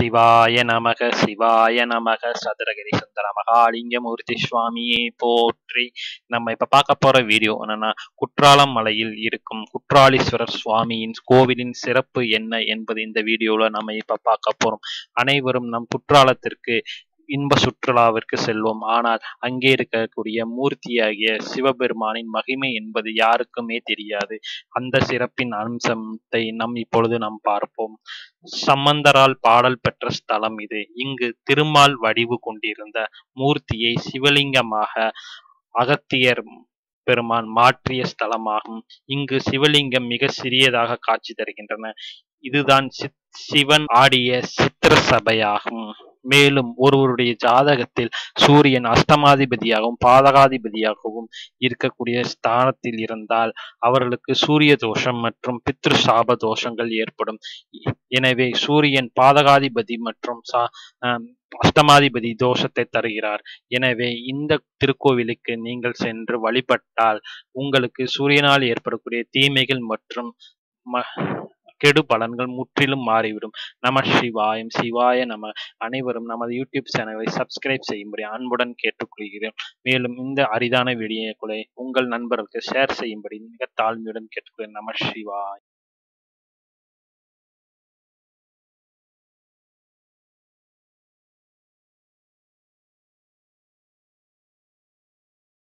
சிவாய நமக சிவாய நமக சதுரகிரி சுந்தர மகாலிங்கமூர்த்தி சுவாமியே போற்றி நம்ம இப்ப பார்க்க போற வீடியோ என்னன்னா குற்றாலம் மலையில் இருக்கும் குற்றாலீஸ்வரர் சுவாமியின் கோவிலின் சிறப்பு என்ன என்பது இந்த வீடியோல நம்ம இப்ப பார்க்க போறோம் அனைவரும் நம் குற்றாலத்திற்கு இன்ப சுற்றுலாவிற்கு செல்வோம் ஆனால் அங்கே இருக்கக்கூடிய மூர்த்தியாகிய சிவபெருமானின் மகிமை என்பது யாருக்குமே தெரியாது அந்த சிறப்பின் அம்சத்தை நம் இப்பொழுது நாம் பார்ப்போம் சம்பந்தரால் பாடல் பெற்ற ஸ்தலம் இது இங்கு திருமால் வடிவு கொண்டிருந்த மூர்த்தியை சிவலிங்கமாக அகத்தியர் பெருமான் மாற்றிய ஸ்தலமாகும் இங்கு சிவலிங்கம் மிக சிறியதாக காட்சி தருகின்றன இதுதான் சித் சிவன் ஆடிய சித்திர சபையாகும் மேலும் ஒருவருடைய ஜாதகத்தில் சூரியன் அஷ்டமாதிபதியாகவும் பாதகாதிபதியாகவும் இருக்கக்கூடிய ஸ்தானத்தில் இருந்தால் அவர்களுக்கு சூரிய தோஷம் மற்றும் பித்ரு சாப தோஷங்கள் ஏற்படும் எனவே சூரியன் பாதகாதிபதி மற்றும் சா ஆம், அஷ்டமாதிபதி தோஷத்தை தருகிறார் எனவே இந்த திருக்கோவிலுக்கு நீங்கள் சென்று வழிபட்டால் உங்களுக்கு சூரியனால் ஏற்படக்கூடிய தீமைகள் மற்றும் ம- கெடு பலன்கள் முற்றிலும் மாறிவிடும் நம சிவாயம் சிவாய நம அனைவரும் நமது யூடியூப் சேனலை சப்ஸ்கிரைப் செய்யும்படி அன்புடன் கேட்டுக்கொள்கிறேன் மேலும் இந்த அரிதான வீடியோக்களை உங்கள் நண்பர்களுக்கு ஷேர் செய்யும்படி மிக தாழ்மையுடன் கேட்டுக்கொள்கிறேன் நம சிவாய்